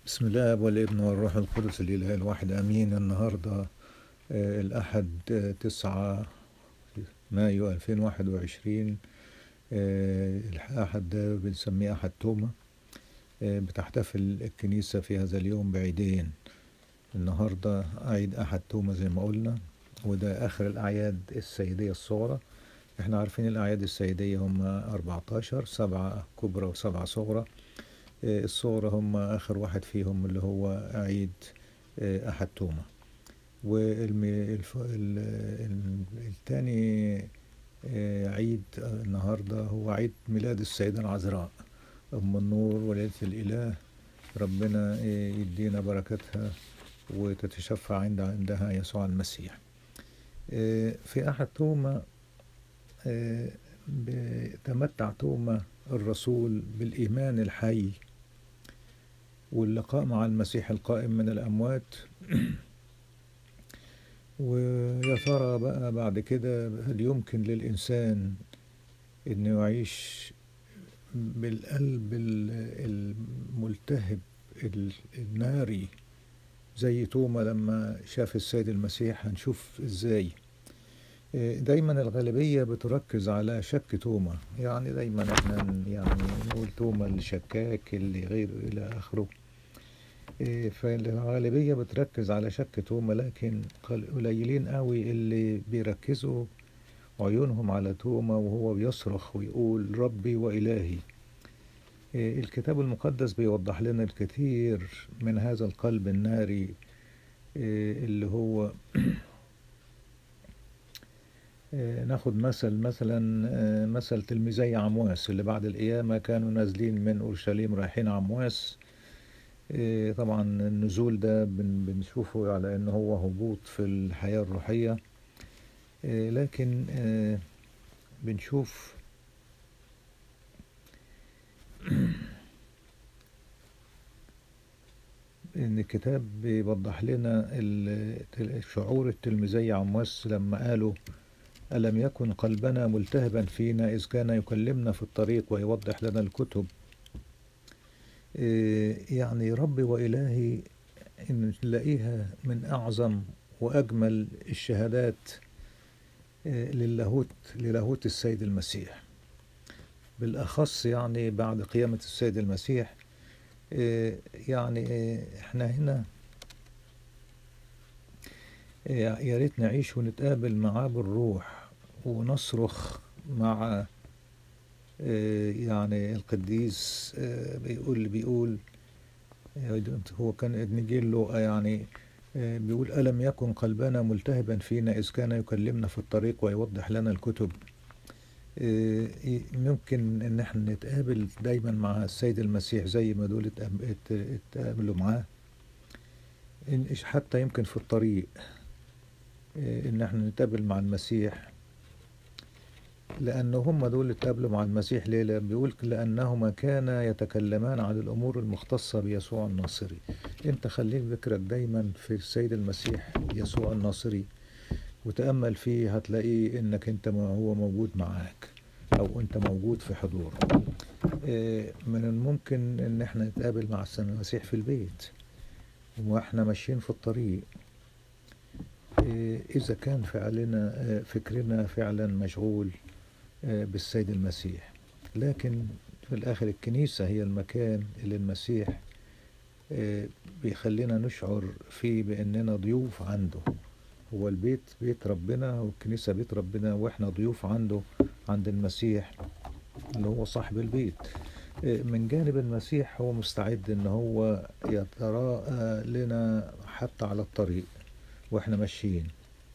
بسم الله والابن والروح القدس الإله الواحد أمين النهاردة آه، الأحد آه، تسعة مايو 2021 آه، الأحد ده بنسميه أحد توما آه، بتحتفل الكنيسة في هذا اليوم بعيدين النهاردة عيد أحد توما زي ما قلنا وده آخر الأعياد السيدية الصغرى احنا عارفين الأعياد السيدية هم 14 سبعة كبرى وسبعة صغرى آه، الصغرى هم آخر واحد فيهم اللي هو عيد آه، أحد توما والتاني عيد النهاردة هو عيد ميلاد السيدة العذراء أم النور وليلة الإله ربنا آه، يدينا بركتها وتتشفع عند عندها يسوع المسيح آه، في أحد توما آه، بتمتع توما الرسول بالإيمان الحي واللقاء مع المسيح القائم من الأموات ويا ترى بقى بعد كده هل يمكن للإنسان إنه يعيش بالقلب ال- الملتهب ال- الناري زي توما لما شاف السيد المسيح هنشوف ازاي إيه، دايما الغالبية بتركز على شك توما يعني دايما احنا ن- يعني نقول توما الشكاك اللي غير الى اخره إيه، فالغالبية بتركز على شك توما لكن قل- قليلين قوي اللي بيركزوا عيونهم على توما وهو بيصرخ ويقول ربي وإلهي إيه، الكتاب المقدس بيوضح لنا الكثير من هذا القلب الناري إيه، اللي هو إيه، ناخد مثل مثلا آه، مثل تلميذي عمواس اللي بعد القيامة كانوا نازلين من أورشليم رايحين عمواس إيه، طبعا النزول ده بن- بنشوفه على ان هو هبوط في الحياة الروحية إيه، لكن آه، بنشوف ان الكتاب بيوضح لنا ال- شعور التلميذي عمواس لما قالوا ألم يكن قلبنا ملتهبا فينا إذ كان يكلمنا في الطريق ويوضح لنا الكتب إيه، يعني ربي وإلهي إن نلاقيها من أعظم وأجمل الشهادات إيه، للاهوت للاهوت السيد المسيح بالأخص يعني بعد قيامة السيد المسيح إيه، يعني إيه، إحنا هنا إيه، يا ريت نعيش ونتقابل معاه بالروح ونصرخ مع إيه، يعني القديس إيه، بيقول بيقول هو كان إنجيل لوقا يعني آه، بيقول ألم يكن قلبنا ملتهبا فينا إذ كان يكلمنا في الطريق ويوضح لنا الكتب آه، ممكن إن احنا نتقابل دايما مع السيد المسيح زي ما دول اتقاب- ات- اتقابلوا معاه إن- حتى يمكن في الطريق آه، إن احنا نتقابل مع المسيح لأن هم دول اتقابلوا مع المسيح ليه؟ لأن بيقول لأنهما كانا يتكلمان عن الأمور المختصة بيسوع الناصري أنت خليك ذكرك دايما في السيد المسيح يسوع الناصري وتأمل فيه هتلاقيه إنك أنت ما هو موجود معاك أو أنت موجود في حضوره آه، من الممكن إن احنا نتقابل مع السيد المسيح في البيت وإحنا ماشيين في الطريق آه، إذا كان فعلنا آه، فكرنا فعلا مشغول آه، بالسيد المسيح لكن في الآخر الكنيسة هي المكان اللي المسيح آه، بيخلينا نشعر فيه بأننا ضيوف عنده هو البيت بيت ربنا والكنيسة بيت ربنا وإحنا ضيوف عنده عند المسيح اللي هو صاحب البيت آه، من جانب المسيح هو مستعد إن هو يتراءى لنا حتى على الطريق وإحنا ماشيين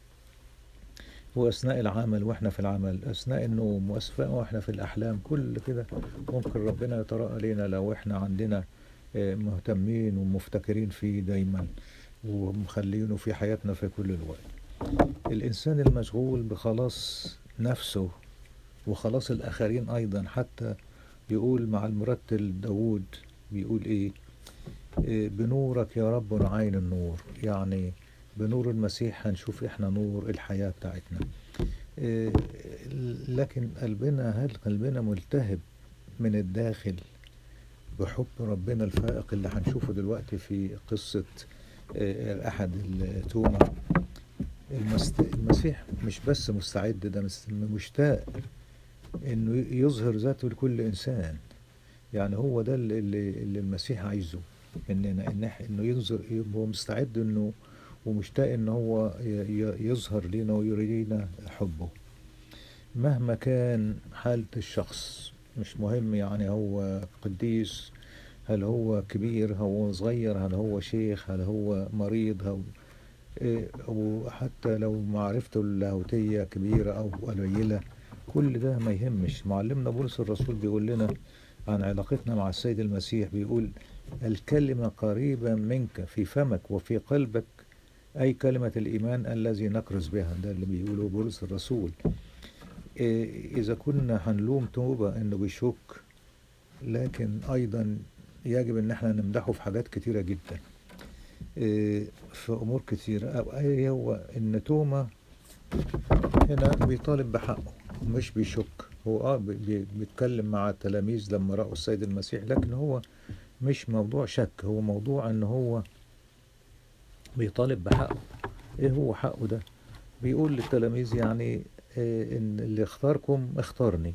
وأثناء العمل وإحنا في العمل أثناء النوم وأثناء وإحنا في الأحلام كل كده ممكن ربنا يتراءى لنا لو إحنا عندنا آه، مهتمين ومفتكرين فيه دايما ومخلينه في حياتنا في كل الوقت الإنسان المشغول بخلاص نفسه وخلاص الآخرين أيضا حتى يقول مع المرتل داود بيقول إيه إيه، بنورك يا رب نعين النور يعني بنور المسيح هنشوف احنا نور الحياة بتاعتنا إيه، لكن قلبنا هل قلبنا ملتهب من الداخل بحب ربنا الفائق اللي هنشوفه دلوقتي في قصة آه، أحد التومة المست... المسيح مش بس مستعد ده مس- مشتاق إنه يظهر ذاته لكل إنسان يعني هو ده اللي, اللي اللي المسيح عايزه إننا إن إح- إنه ينظر هو مستعد إنه ومشتاق إن هو ي- ي- يظهر لنا ويرينا حبه مهما كان حالة الشخص مش مهم يعني هو قديس هل هو كبير هل هو صغير هل هو شيخ هل هو مريض هل إيه، وحتى لو معرفته اللاهوتية كبيرة أو قليلة كل ده ما يهمش معلمنا بولس الرسول بيقول لنا عن علاقتنا مع السيد المسيح بيقول الكلمة قريبة منك في فمك وفي قلبك أي كلمة الإيمان الذي نكرز بها ده اللي بيقوله بولس الرسول إيه، إذا كنا هنلوم توبة إنه بيشك لكن أيضا يجب إن احنا نمدحه في حاجات كتيرة جدا إيه، في أمور كتيرة أو أي هو إن توما هنا بيطالب بحقه مش بيشك هو اه بي- بي- بيتكلم مع التلاميذ لما رأوا السيد المسيح لكن هو مش موضوع شك هو موضوع ان هو بيطالب بحقه ايه هو حقه ده بيقول للتلاميذ يعني إيه ان اللي اختاركم اختارني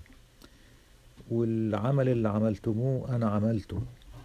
والعمل اللي عملتموه انا عملته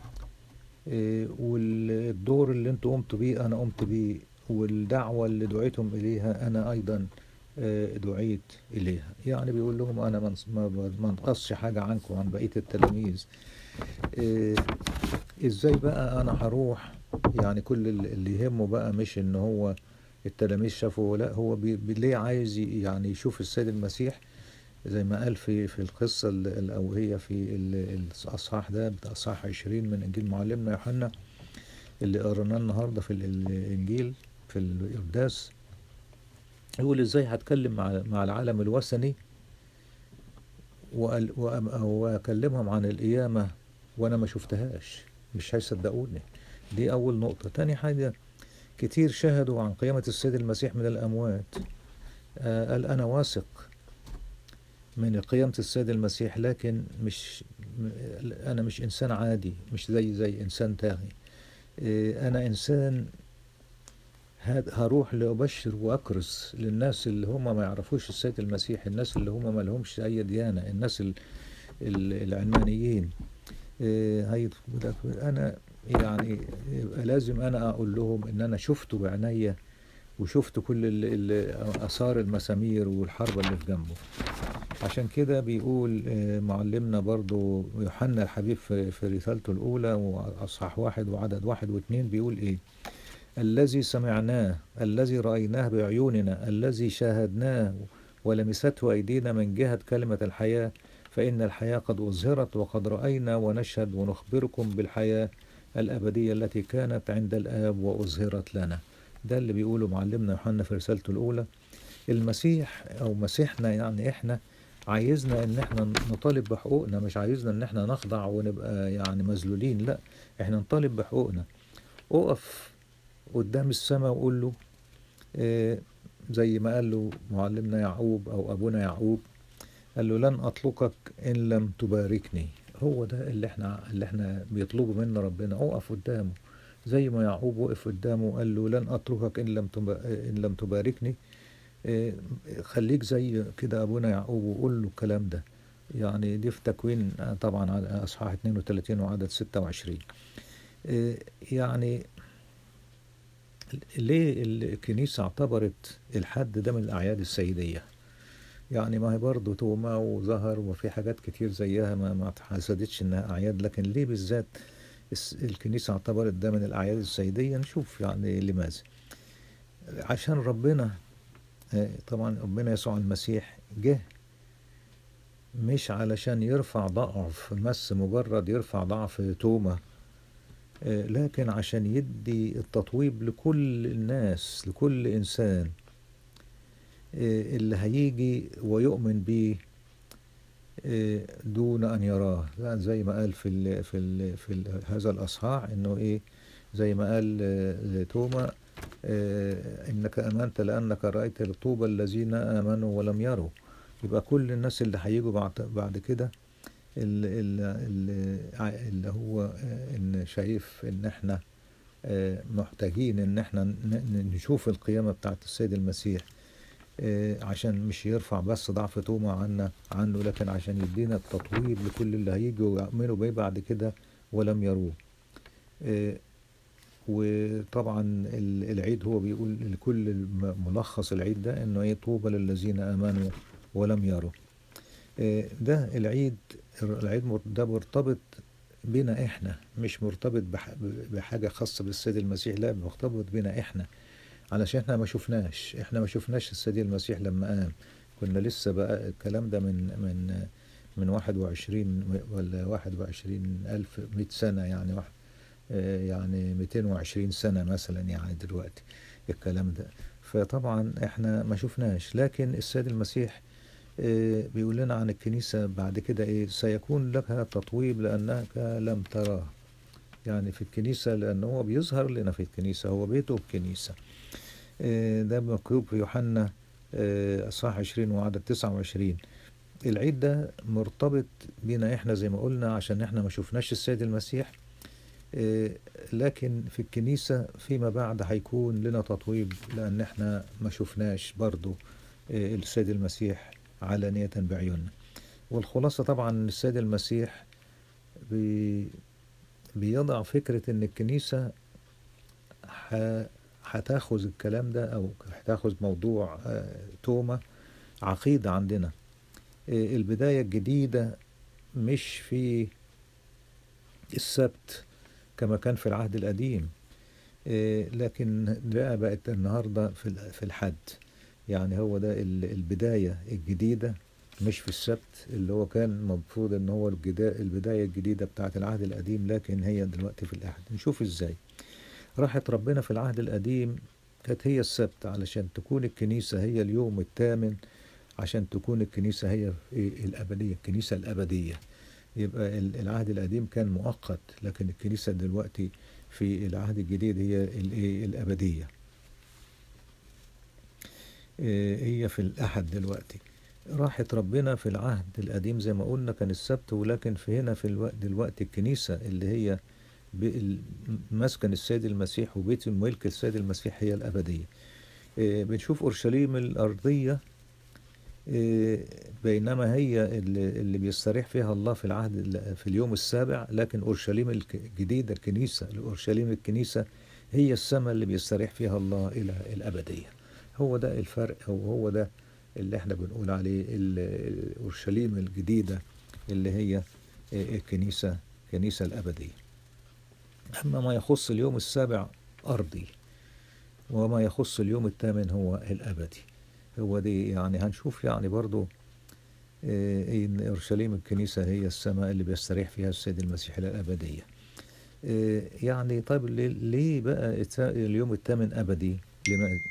إيه والدور اللي انتوا قمتوا بيه انا قمت بيه والدعوة اللي دعيتم اليها انا ايضا آه، دعيت اليها يعني بيقول لهم انا ما نص- ما ما انقصش حاجة عنكم عن بقية التلاميذ إيه، ازاي بقى انا هروح يعني كل ال- اللي يهمه بقى مش ان هو التلاميذ شافوا لا هو بي بي- ليه عايز ي- يعني يشوف السيد المسيح زي ما قال في في القصة ال- ال- أو هي في ال- الأصحاح ده بتاع أصحاح 20 من إنجيل معلمنا يوحنا اللي قريناه النهاردة في ال- الإنجيل في القداس يقول إزاي هتكلم مع مع العالم الوثني وقال- وأم- وأكلمهم عن القيامة وأنا ما شفتهاش مش هيصدقوني دي أول نقطة تاني حاجة كتير شهدوا عن قيامة السيد المسيح من الأموات آه، قال أنا واثق من قيامة السيد المسيح لكن مش م- أنا مش إنسان عادي مش زي زي إنسان تاني إيه، أنا إنسان هاد- هروح لأبشر وأكرس للناس اللي هم ما يعرفوش السيد المسيح الناس اللي هم ما لهمش أي ديانة الناس ال- ال- العلمانيين إيه، هي أنا يعني يبقى لازم أنا أقول لهم إن أنا شفته بعينيا وشفت كل ال- ال- آثار المسامير والحربة اللي في جنبه عشان كده بيقول آه، معلمنا برضو يوحنا الحبيب في في رسالته الأولى وأصحاح واحد وعدد واحد واثنين بيقول إيه الذي سمعناه الذي رأيناه بعيوننا الذي شاهدناه ولمسته أيدينا من جهة كلمة الحياة فإن الحياة قد أظهرت وقد رأينا ونشهد ونخبركم بالحياة الأبدية التي كانت عند الآب وأظهرت لنا ده اللي بيقوله معلمنا يوحنا في رسالته الأولى المسيح أو مسيحنا يعني إحنا عايزنا ان احنا نطالب بحقوقنا مش عايزنا ان احنا نخضع ونبقى يعني مذلولين لا احنا نطالب بحقوقنا اقف قدام السماء وقول له آه، زي ما قال له معلمنا يعقوب او ابونا يعقوب قال له لن اطلقك ان لم تباركني هو ده اللي احنا اللي احنا بيطلبه منا ربنا اقف قدامه زي ما يعقوب وقف قدامه قال له لن اتركك ان لم تب- ان لم تباركني إيه، خليك زي كده ابونا يعقوب وقول له الكلام ده يعني دي في تكوين آه، طبعا على اصحاح 32 وعدد 26 إيه، يعني ليه الكنيسة اعتبرت الحد ده من الأعياد السيدية يعني ما هي برضه توما وظهر وفي حاجات كتير زيها ما ما اتحسدتش انها اعياد لكن ليه بالذات الس- الكنيسة اعتبرت ده من الاعياد السيدية نشوف يعني لماذا عشان ربنا آه، طبعا ربنا يسوع المسيح جه مش علشان يرفع ضعف بس مجرد يرفع ضعف توما آه، لكن عشان يدي التطويب لكل الناس لكل إنسان آه، اللي هيجي ويؤمن بيه آه، دون أن يراه لا زي ما قال في ال في ال في ال هذا الأصحاح إنه إيه زي ما قال آه، لتوما آه، إنك آمنت لأنك رأيت الطوبى الذين آمنوا ولم يروا يبقى كل الناس اللي هيجوا بعد بعد كده ال- ال- ال- ع- اللي هو آه، ان شايف ان احنا آه، محتاجين ان احنا ن- ن- نشوف القيامة بتاعت السيد المسيح آه، عشان مش يرفع بس ضعف توما عنا عنه لكن عشان يدينا التطويب لكل اللي هيجوا ويؤمنوا بيه بعد كده ولم يروه آه، وطبعا ال- العيد هو بيقول لكل الم- ملخص العيد ده انه ايه طوبى للذين امنوا ولم يروا آه، ده العيد العيد مر- ده مرتبط بينا احنا مش مرتبط بح- بحاجة خاصة بالسيد المسيح لا مرتبط بينا احنا علشان احنا ما شفناش احنا ما شفناش السيد المسيح لما قام كنا لسه بقى الكلام ده من من من 21 ولا 21 ألف 100 سنة يعني واحد آه، يعني 220 سنة مثلا يعني دلوقتي الكلام ده فطبعا احنا ما شفناش لكن السيد المسيح آه، بيقول لنا عن الكنيسة بعد كده ايه سيكون لك تطويب لأنك لم تراه يعني في الكنيسة لأنه هو بيظهر لنا في الكنيسة هو بيته الكنيسة آه، ده مكتوب في يوحنا آه، اصحاح 20 وعدد 29 العيد ده مرتبط بينا احنا زي ما قلنا عشان احنا ما شفناش السيد المسيح آه، لكن في الكنيسة فيما بعد هيكون لنا تطويب لأن احنا ما شفناش برضو آه، السيد المسيح علانية بعيوننا والخلاصة طبعا إن السيد المسيح بي بيضع فكرة ان الكنيسة ح- هتاخذ الكلام ده او هتاخذ موضوع آه، توما عقيدة عندنا آه، البداية الجديدة مش في السبت كما كان في العهد القديم آه، لكن بقى بقت النهاردة في ال- في الحد يعني هو ده ال- البداية الجديدة مش في السبت اللي هو كان المفروض ان هو الجدا- البداية الجديدة بتاعت العهد القديم لكن هي دلوقتي في الأحد نشوف ازاي راحت ربنا في العهد القديم كانت هي السبت علشان تكون الكنيسة هي اليوم الثامن عشان تكون الكنيسة هي إيه؟ الأبدية الكنيسة الأبدية يبقى ال- العهد القديم كان مؤقت لكن الكنيسة دلوقتي في العهد الجديد هي الإيه؟ الأبدية إيه، هي في الأحد دلوقتي راحت ربنا في العهد القديم زي ما قلنا كان السبت ولكن في هنا في الوقت دلوقتي الكنيسة اللي هي بال- مسكن السيد المسيح وبيت الملك السيد المسيح هي الأبدية إيه، بنشوف أورشليم الأرضية إيه، بينما هي اللي, اللي بيستريح فيها الله في العهد ال- في اليوم السابع لكن أورشليم الك- الجديدة الكنيسة أورشليم الكنيسة هي السماء اللي بيستريح فيها الله إلى الأبدية هو ده الفرق أو هو ده اللي احنا بنقول عليه ال- أورشليم الجديدة اللي هي إيه، الكنيسة كنيسة الأبدية أما ما يخص اليوم السابع أرضي وما يخص اليوم الثامن هو الأبدي هو دي يعني هنشوف يعني برضو آه، إن أورشليم الكنيسة هي السماء اللي بيستريح فيها السيد المسيح إلى الأبدية آه، يعني طيب ليه ليه بقى الت- اليوم الثامن أبدي لما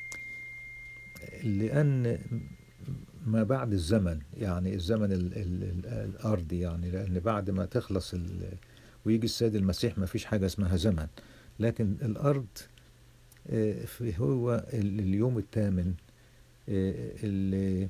لأن ما بعد الزمن يعني الزمن ال ال ال الأرضي يعني لأن بعد ما تخلص ال ويجي السيد المسيح ما فيش حاجة اسمها زمن لكن الأرض آه، في هو ال- اليوم الثامن آه، اللي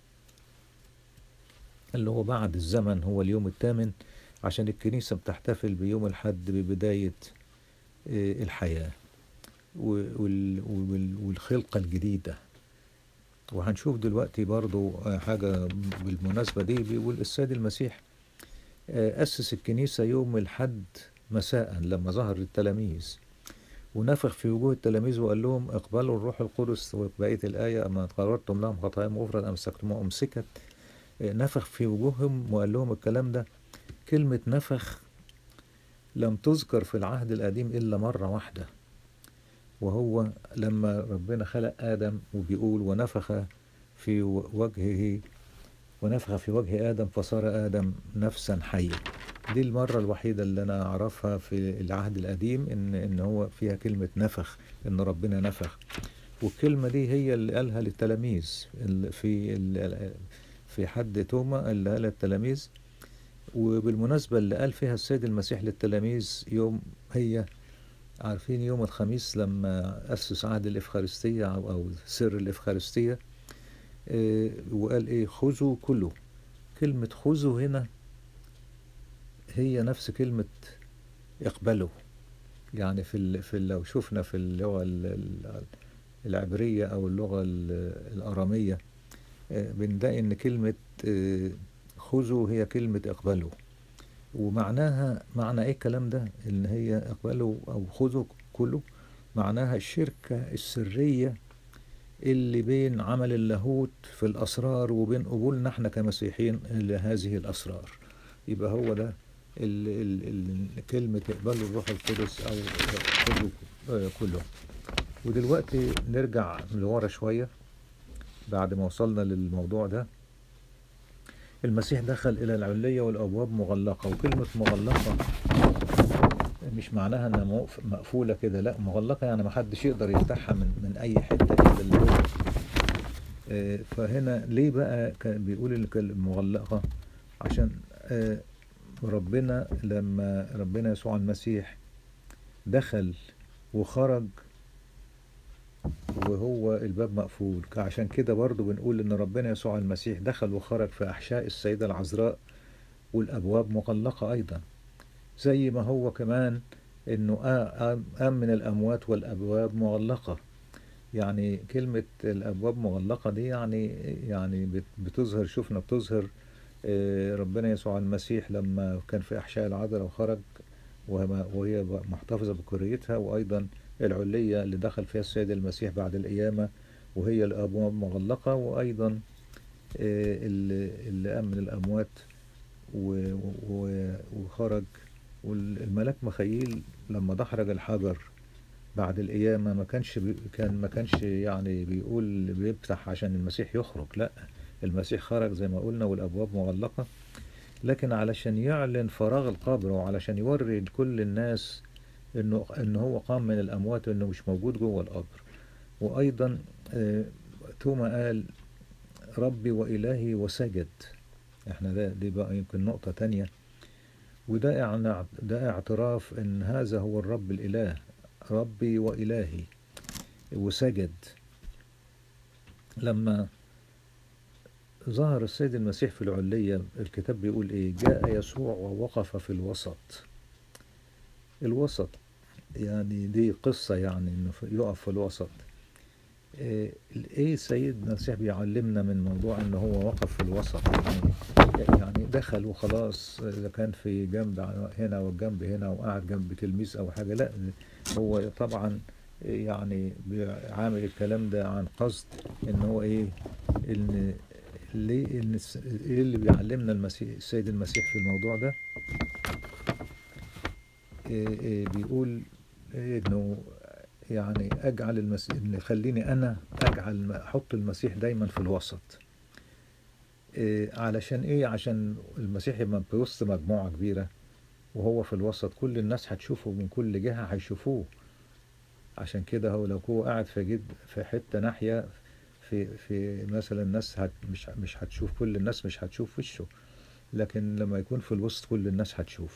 اللي هو بعد الزمن هو اليوم الثامن عشان الكنيسة بتحتفل بيوم الحد ببداية آه، الحياة و- وال- وال- والخلقة الجديدة وهنشوف دلوقتي برضو آه، حاجة بالمناسبة دي بيقول السيد المسيح آه، أسس الكنيسة يوم الحد مساء لما ظهر التلاميذ ونفخ في وجوه التلاميذ وقال لهم اقبلوا الروح القدس وبقية الآية أما قررتم لهم خطاياهم غفرا أمسكتموها أمسكت آه، نفخ في وجوههم وقال لهم الكلام ده كلمة نفخ لم تذكر في العهد القديم إلا مرة واحدة وهو لما ربنا خلق آدم وبيقول ونفخ في وجهه ونفخ في وجه آدم فصار آدم نفسا حية دي المرة الوحيدة اللي أنا أعرفها في العهد القديم إن إن هو فيها كلمة نفخ إن ربنا نفخ والكلمة دي هي اللي قالها للتلاميذ ال- في ال- في حد توما اللي قالها للتلاميذ وبالمناسبة اللي قال فيها السيد المسيح للتلاميذ يوم هي عارفين يوم الخميس لما أسس عهد الإفخارستية أو أو سر هي نفس كلمة اقبلوا يعني في ال... في ال- لو شفنا في اللغة ال- ال- العبرية أو اللغة ال- الأرامية آه، بنلاقي إن كلمة آه، خذوا هي كلمة اقبلوا ومعناها معنى ايه الكلام ده ان هي اقبلوا او خذوا كله معناها الشركة السرية اللي بين عمل اللاهوت في الاسرار وبين قبولنا احنا كمسيحيين لهذه الاسرار يبقى هو ده ال ال ال كلمة اقبلوا الروح القدس او خذوا آه، كله ودلوقتي نرجع لورا شوية بعد ما وصلنا للموضوع ده المسيح دخل إلى العلية والأبواب مغلقة وكلمة مغلقة مش معناها إنها موقف- مقفولة كده لا مغلقة يعني محدش يقدر يفتحها من من أي حتة إلا اللي هو آه، فهنا ليه بقى كان بيقول إن كان مغلقة عشان آه، ربنا لما ربنا يسوع المسيح دخل وخرج وهو الباب مقفول عشان كده برضو بنقول ان ربنا يسوع المسيح دخل وخرج في احشاء السيدة العذراء والابواب مغلقة ايضا زي ما هو كمان انه آ- قام قام من الاموات والابواب مغلقة يعني كلمة الابواب مغلقة دي يعني يعني بت- بتظهر شفنا بتظهر آه، ربنا يسوع المسيح لما كان في احشاء العذراء وخرج وهي وهي محتفظة بكريتها وايضا العلية اللي دخل فيها السيد المسيح بعد القيامة وهي الأبواب مغلقة وأيضا آه، اللي اللي قام من الأموات و- و- وخرج والملاك مخيل لما دحرج الحجر بعد القيامة ما كانش بي كان ما كانش يعني بيقول بيفتح عشان المسيح يخرج لا المسيح خرج زي ما قلنا والأبواب مغلقة لكن علشان يعلن فراغ القبر وعلشان يوري لكل الناس انه ان هو قام من الاموات وانه مش موجود جوه القبر وايضا آه، توما قال ربي والهي وسجد احنا ده دي بقى يمكن نقطة تانية وده يعني ده اعتراف ان هذا هو الرب الاله ربي والهي وسجد لما ظهر السيد المسيح في العلية الكتاب بيقول ايه جاء يسوع ووقف في الوسط الوسط يعني دي قصة يعني انه في- يقف في الوسط ايه إيه سيدنا المسيح بيعلمنا من موضوع ان هو وقف في الوسط يعني يعني دخل وخلاص اذا كان في جنب هنا والجنب هنا وقعد جنب تلميذ او حاجة لا هو طبعا يعني عامل الكلام ده عن قصد ان هو ايه ان ليه ان الس- ايه اللي بيعلمنا المسيح السيد المسيح في الموضوع ده إيه إيه بيقول إيه انه يعني اجعل المسيح ان خليني انا اجعل احط المسيح دايما في الوسط إيه علشان ايه عشان المسيح لما في وسط مجموعة كبيرة وهو في الوسط كل الناس هتشوفه من كل جهة هيشوفوه عشان كده هو لو هو قاعد في جد في حتة ناحية في في مثلا الناس هت مش مش هتشوف كل الناس مش هتشوف وشه لكن لما يكون في الوسط كل الناس هتشوفه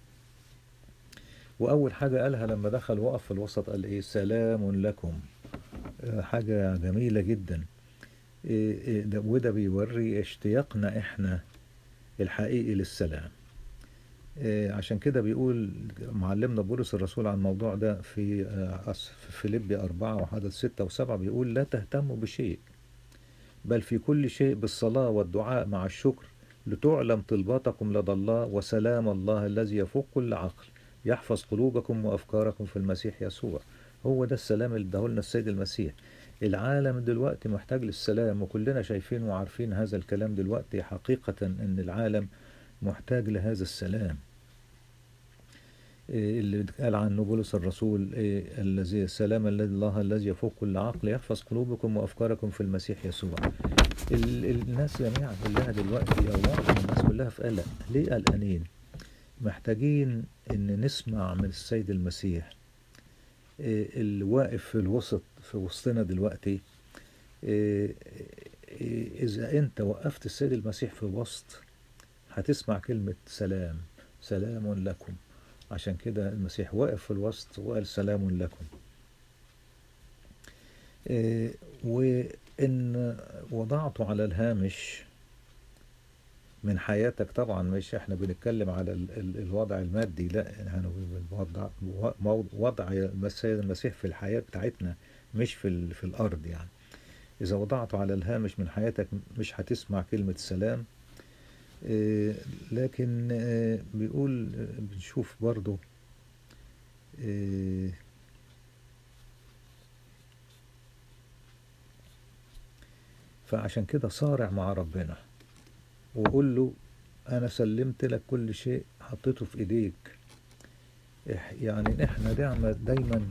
وأول حاجة قالها لما دخل وقف في الوسط قال إيه سلام لكم آه، حاجة جميلة جدا إيه إيه ده وده بيوري اشتياقنا إحنا الحقيقي للسلام إيه عشان كده بيقول معلمنا بولس الرسول عن الموضوع ده في آه، أس- في فيليبي أربعة وعدد ستة وسبعة بيقول لا تهتموا بشيء بل في كل شيء بالصلاة والدعاء مع الشكر لتعلم طلباتكم لدى الله وسلام الله الذي يفوق كل عقل يحفظ قلوبكم وأفكاركم في المسيح يسوع هو ده السلام اللي اداهولنا السيد المسيح العالم دلوقتي محتاج للسلام وكلنا شايفين وعارفين هذا الكلام دلوقتي حقيقة ان العالم محتاج لهذا السلام إيه اللي قال عنه بولس الرسول إيه الذي السلام الذي الله الذي يفوق كل عقل يحفظ قلوبكم وافكاركم في المسيح يسوع ال- الناس جميعا كلها دلوقتي او معظم الناس كلها في قلق ليه قلقانين محتاجين ان نسمع من السيد المسيح إيه اللي واقف في الوسط في وسطنا دلوقتي إيه إيه اذا انت وقفت السيد المسيح في وسط هتسمع كلمة سلام سلام لكم عشان كده المسيح واقف في الوسط وقال سلام لكم إيه، وإن وضعت على الهامش من حياتك طبعا مش احنا بنتكلم على ال ال الوضع المادي لا احنا وضع وضع السيد المسيح في الحياة بتاعتنا مش في ال في الأرض يعني إذا وضعته على الهامش من حياتك مش هتسمع كلمة سلام آه، لكن آه، بيقول آه، بنشوف برضو آه، فعشان كده صارع مع ربنا وقول له انا سلمت لك كل شيء حطيته في ايديك إح- يعني احنا دايما دايما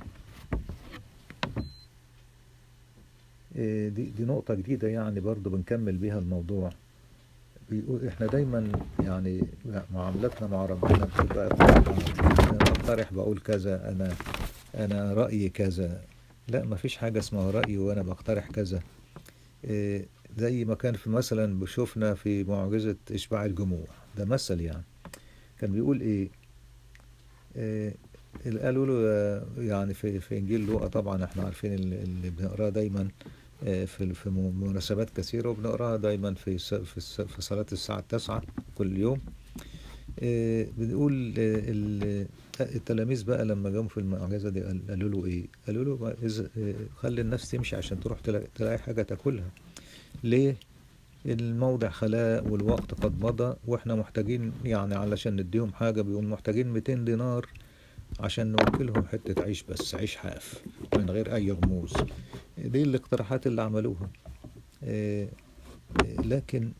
إيه، دي دي نقطة جديدة يعني برضو بنكمل بيها الموضوع بيقول احنا دايما يعني معاملتنا مع ربنا بتبقى اقتراحات. انا بقترح بقول كذا انا انا رأيي كذا لا ما فيش حاجة اسمها رأيي وانا بقترح كذا إيه، زي ما كان في مثلا بشوفنا في معجزة إشباع الجموع ده مثل يعني كان بيقول إيه إيه، اللي قالوا له آه، يعني في في إنجيل لوقا طبعا احنا عارفين اللي اللي بنقراه دايما آه، في في مناسبات كثيرة وبنقراها دايما في س- في الس- في صلاة الساعة التاسعة كل يوم آه، بنقول آه، ال- التلاميذ بقى لما جم في المعجزة دي قال- قالوا له إيه؟ قالوا له بقى إذا- آه، خلي الناس تمشي عشان تروح تلاقي تلاقي حاجة تاكلها ليه؟ الموضع خلاء والوقت قد مضى واحنا محتاجين يعني علشان نديهم حاجة بيقول محتاجين 200 دينار عشان نوكلهم حتة عيش بس عيش حاف من غير أي رموز دي الاقتراحات اللي عملوها آه، آه، لكن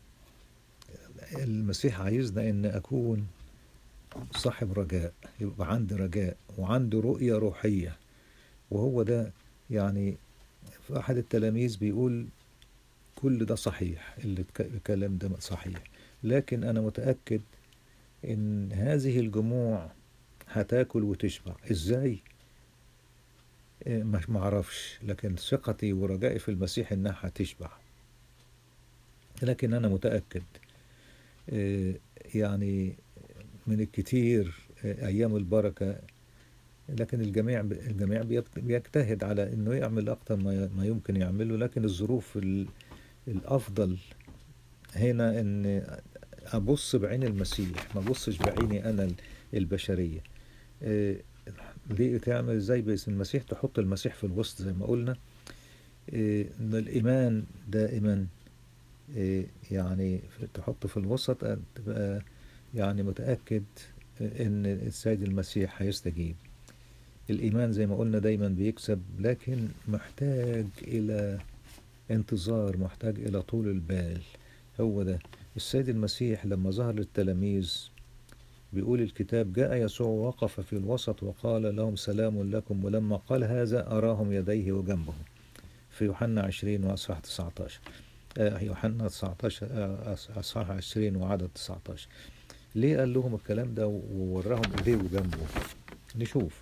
المسيح عايزنا ان اكون صاحب رجاء يبقى عندي رجاء وعندي رؤية روحية وهو ده يعني في احد التلاميذ بيقول كل ده صحيح اللي اتك- الكلام ده صحيح لكن انا متأكد ان هذه الجموع هتاكل وتشبع ازاي إيه، مش معرفش لكن ثقتي ورجائي في المسيح انها هتشبع لكن انا متأكد إيه، يعني من الكتير إيه، ايام البركة لكن الجميع الجميع بيبت- بيجتهد على انه يعمل اكتر ما ما يمكن يعمله لكن الظروف ال- الافضل هنا ان ابص بعين المسيح ما ابصش بعيني انا البشريه إيه، دي تعمل ازاي باسم المسيح تحط المسيح في الوسط زي ما قلنا إيه، ان الايمان دائما إيه، يعني في- تحط في الوسط أن تبقى يعني متاكد ان السيد المسيح هيستجيب الايمان زي ما قلنا دايما بيكسب لكن محتاج الى انتظار محتاج إلى طول البال هو ده السيد المسيح لما ظهر للتلاميذ بيقول الكتاب جاء يسوع ووقف في الوسط وقال لهم سلام لكم ولما قال هذا أراهم يديه وجنبه في يوحنا 20 وأصحاح 19 آه، يوحنا 19 آه، أصحاح 20 وعدد 19 ليه قال لهم الكلام ده ووراهم ايديه وجنبه نشوف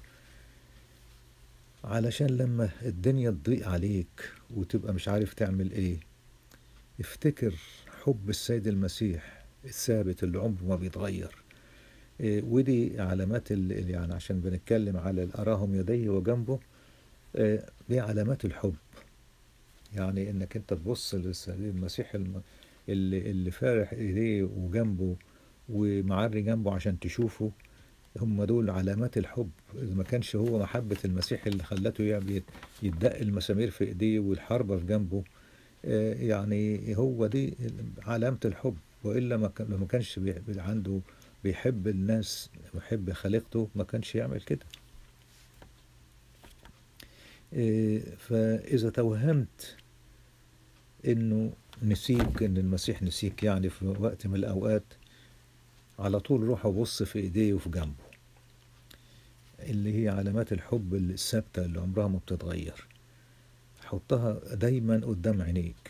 علشان لما الدنيا تضيق عليك وتبقى مش عارف تعمل ايه افتكر حب السيد المسيح الثابت اللي عمره ما بيتغير إيه ودي علامات ال- ال- يعني عشان بنتكلم على ال- أراهم يديه وجنبه إيه دي علامات الحب يعني انك انت تبص للسيد المسيح الم- اللي, اللي فارح ايديه وجنبه ومعري جنبه عشان تشوفه هم دول علامات الحب إذا ما كانش هو محبة المسيح اللي خلته يعني يدق المسامير في ايديه والحربة في جنبه آه، يعني هو دي علامة الحب وإلا ما كان- لو ما كانش بي- بي- عنده بيحب الناس ويحب خليقته ما كانش يعمل كده آه، فإذا توهمت إنه نسيك إن المسيح نسيك يعني في وقت من الأوقات على طول روح وبص في إيديه وفي جنبه اللي هي علامات الحب الثابتة اللي عمرها ما بتتغير حطها دايما قدام عينيك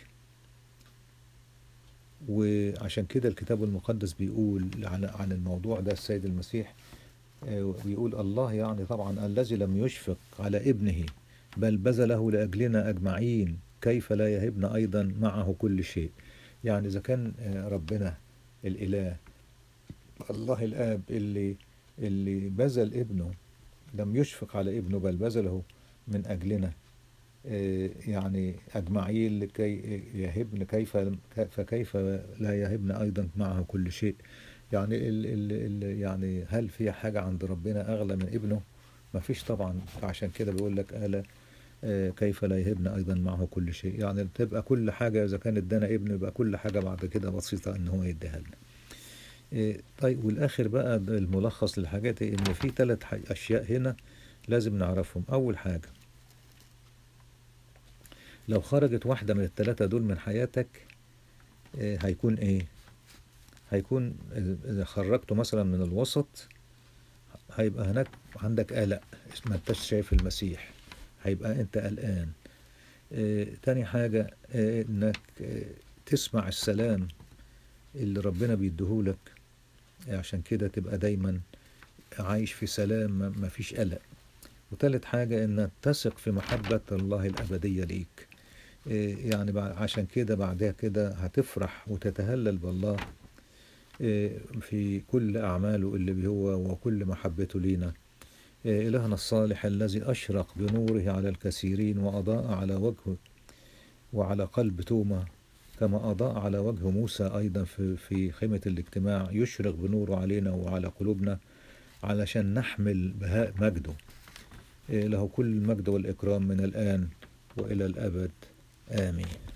وعشان كده الكتاب المقدس بيقول عن عن الموضوع ده السيد المسيح آه، بيقول الله يعني طبعا الذي لم يشفق على ابنه بل بذله لأجلنا أجمعين كيف لا يهبنا أيضا معه كل شيء يعني إذا كان آه، ربنا الإله الله الآب اللي اللي بذل ابنه لم يشفق على ابنه بل بذله من أجلنا آه، يعني أجمعين لكي يهبن كيف فكيف لا يهبن أيضا معه كل شيء يعني ال ال ال يعني هل في حاجة عند ربنا أغلى من ابنه؟ ما فيش طبعا عشان كده بيقول لك ألا آه، كيف لا يهبن أيضا معه كل شيء يعني تبقى كل حاجة إذا كان ادانا ابنه يبقى كل حاجة بعد كده بسيطة إن هو يديها لنا إيه، طيب والآخر بقى الملخص للحاجات إيه؟ إن في ثلاث أشياء هنا لازم نعرفهم أول حاجة لو خرجت واحدة من الثلاثة دول من حياتك إيه، هيكون إيه؟ هيكون إذا خرجته مثلا من الوسط هيبقى هناك عندك قلق ما انتش شايف المسيح هيبقى انت قلقان إيه تاني حاجة إيه انك إيه تسمع السلام اللي ربنا بيديهولك عشان كده تبقى دايما عايش في سلام ما ما فيش قلق وتالت حاجة انك تثق في محبة الله الأبدية ليك إيه يعني بع- عشان كده بعدها كده هتفرح وتتهلل بالله إيه في كل أعماله اللي هو وكل محبته لينا إيه إلهنا الصالح الذي أشرق بنوره على الكثيرين وأضاء على وجهه وعلى قلب توما كما أضاء على وجه موسى أيضا في في خيمة الاجتماع يشرق بنوره علينا وعلى قلوبنا علشان نحمل بهاء مجده إيه له كل المجد والإكرام من الآن وإلى الأبد آمين